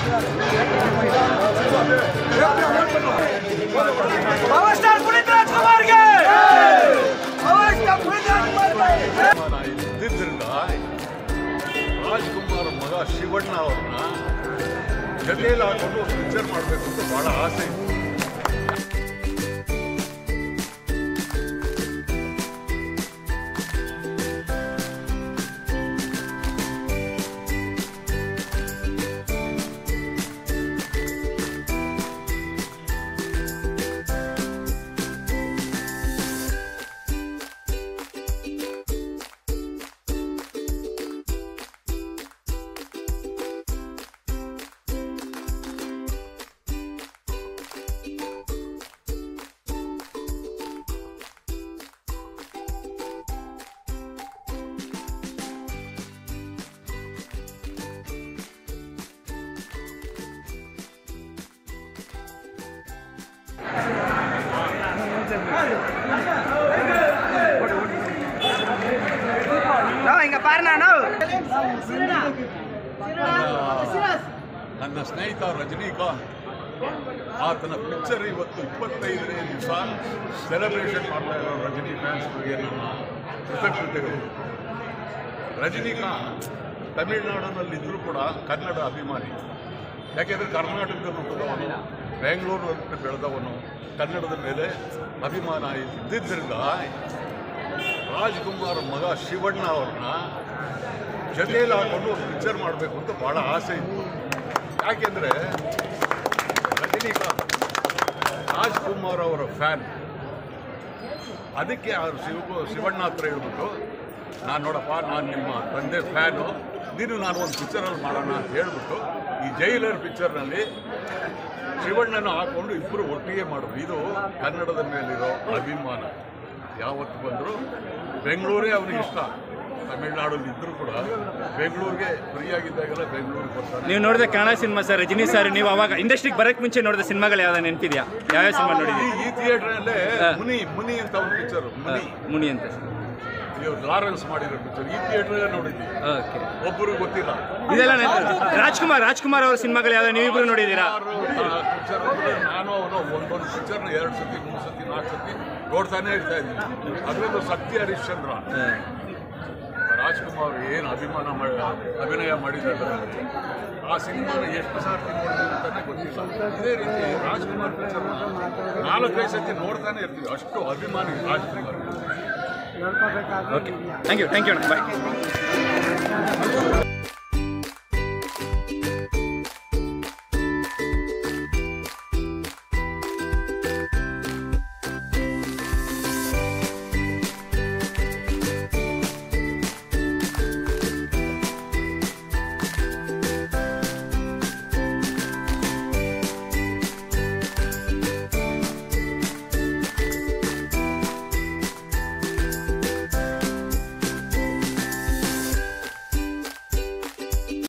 Power star Puneeth ರಾಜ್ಕುಮಾರ್ಗೆ power star Puneeth ರಾಜ್ಕುಮಾರ್ಗೆ ಇದ್ದಿದ್ದರಿಂದ ರಾಜ್ಕುಮಾರ್ ಮಗ ಶಿವಣ್ಣ ಅವ್ರನ್ನ ಜೊತೆಯಲ್ಲಿ ಹಾಕೊಂಡು ಒಂದು ಪಿಕ್ಚರ್ ಮಾಡಬೇಕು ಅಂತ ಬಹಳ ಆಸೆ ಇತ್ತು ನಾವು ಹಿಂಗ ಪಾರ್ನ ನಾವು ನನ್ನ ಸ್ನೇಹಿತ ರಜನಿಕಾಂತ್ ಆತನ ಪಿಕ್ಚರ್ ಇವತ್ತು ಇಪ್ಪತ್ತೈದನೇ ದಿವಸ ಸೆಲೆಬ್ರೇಷನ್ ಮಾಡ್ತಾ ಇರೋ ರಜನಿ ಫ್ಯಾನ್ಸ್ಗಳಿಗೆ ನನ್ನ ಕೃತಜ್ಞತೆಗಳು ರಜನಿಕಾಂತ್ ತಮಿಳುನಾಡಿನಲ್ಲಿದ್ದರೂ ಕೂಡ ಕನ್ನಡ ಅಭಿಮಾನಿ ಯಾಕೆಂದರೆ ಕರ್ನಾಟಕದಲ್ಲಿ ಹುಟ್ಟಿದವನು ಬೆಂಗಳೂರಿನಲ್ಲಿ ಬೆಳೆದವನು ಕನ್ನಡದ ಮೇಲೆ ಅಭಿಮಾನ ಇದ್ದಿದ್ದರಿಂದ ರಾಜ್ಕುಮಾರ್ ಮಗ ಶಿವಣ್ಣ ಅವ್ರನ್ನ ಜೊತೆಯಲ್ಲಿ ಹಾಕೊಂಡು ಒಂದು ಪಿಕ್ಚರ್ ಮಾಡಬೇಕು ಅಂತ ಭಾಳ ಆಸೆ ಇತ್ತು ಯಾಕೆಂದರೆ ರಜನಿಕಾಂತ್ ರಾಜ್ಕುಮಾರ್ ಅವರ ಫ್ಯಾನ್ ಅದಕ್ಕೆ ಅವ್ರು ಶಿವ ಶಿವಣ್ಣ ಹತ್ರ ಹೇಳ್ಬಿಟ್ಟು ನಾನು ನೋಡಪ್ಪ ನಾನು ನಿಮ್ಮ ತಂದೆ ಫ್ಯಾನು ನೀನು ನಾನು ಒಂದು ಪಿಕ್ಚರಲ್ಲಿ ಮಾಡೋಣ ಅಂತ ಹೇಳ್ಬಿಟ್ಟು ಈ ಜೈಲರ್ ಪಿಕ್ಚರ್ನಲ್ಲಿ ಶಿವಣ್ಣನ ಹಾಕೊಂಡು ಇಬ್ಬರು ಒಟ್ಟಿಗೆ ಮಾಡೋದು ಇದು ಕನ್ನಡದ ಮೇಲಿರೋ ಅಭಿಮಾನ ಯಾವತ್ತು ಬಂದರೂ ಬೆಂಗಳೂರೇ ಅವನಿಗೆ ಇಷ್ಟ ತಮಿಳ್ನಾಡಲ್ಲಿ ಇದ್ದರೂ ಕೂಡ ಬೆಂಗಳೂರಿಗೆ ಫ್ರೀಯಾಗಿದ್ದಾಗೆಲ್ಲ ಬೆಂಗಳೂರಿಗೆ ಬರ್ತಾರೆ ನೀವು ನೋಡಿದ Kannada cinema sir Rajini sir ನೀವು ಅವಾಗ ಇಂಡಸ್ಟ್ರಿಗೆ ಬರಕ್ ಮುಂಚೆ ನೋಡಿದ ಸಿನಿಮಾಗಳು ಯಾವ್ದು ನೆನಪಿದ್ಯಾ ಯಾವ್ಯಾವ ಸಿನಿಮಾ ಈ ನೋಡಿದ್ರಿ ಈ ಥಿಯೇಟ್ರಲ್ಲೇ ಹಾ. ಮುನಿ ಮುನಿ ಅಂತ ಒಂದು ಪಿಕ್ಚರ್ ಮುನಿ ಮುನಿ ಅಂತ ಇವ್ರು ಲಾರೆನ್ಸ್ ಮಾಡಿರೋ ಪಿಕ್ಚರ್ ಈ ಥಿಯೇಟ್ರಲ್ಲೇ ನೋಡಿದ್ವಿ ಓಕೆ ಒಬ್ಬರು ಗೊತ್ತಿಲ್ಲ ಇದೆಲ್ಲ ನೆನಪು ರಾಜ್ಕುಮಾರ್ ರಾಜ್ಕುಮಾರ್ ಅವ್ರ ಸಿನಿಮಾಗಳು ಯಾವ್ದು ನೀವಿಬ್ರು ನೋಡಿದ್ದೀರಾ ಪಿಕ್ಚರ್ ನಾನು ಅವನು ಒಂದೊಂದು ಪಿಕ್ಚರ್ನ ಎರಡು ಸತಿ ಮೂರು ಸತಿ ನಾಲ್ಕು ಸತಿ ನೋಡ್ತಾನೆ ಇರ್ತಾ ಇದ್ದೀನಿ ಅದರಲ್ಲೂ ಶಕ್ತಿ ಹರಿಶ್ಚಂದ್ರ ರಾಜ್ಕುಮಾರ್ ಏನು ಅಭಿಮಾನ ಮಾಡಿ ಅಭಿನಯ ಮಾಡಿದ್ದಾರೆ ಆ ಸಿನಿಮಾನ ಎಷ್ಟು ಸಾರ್ತಿ ನೋಡಿದ್ವಿ ಅಂತಾನೆ ಗೊತ್ತಿಲ್ಲ ಇದೇ ರೀತಿ ರಾಜ್ಕುಮಾರ್ ಪಿಕ್ಚರ್ನ ನಾಲ್ಕೈದು ಸತಿ ನೋಡ್ತಾನೆ ಇರ್ತೀವಿ ಅಷ್ಟು ಅಭಿಮಾನಿ Rajkumar okay thank you thank you ಅಣ್ಣ ಬಾಯ್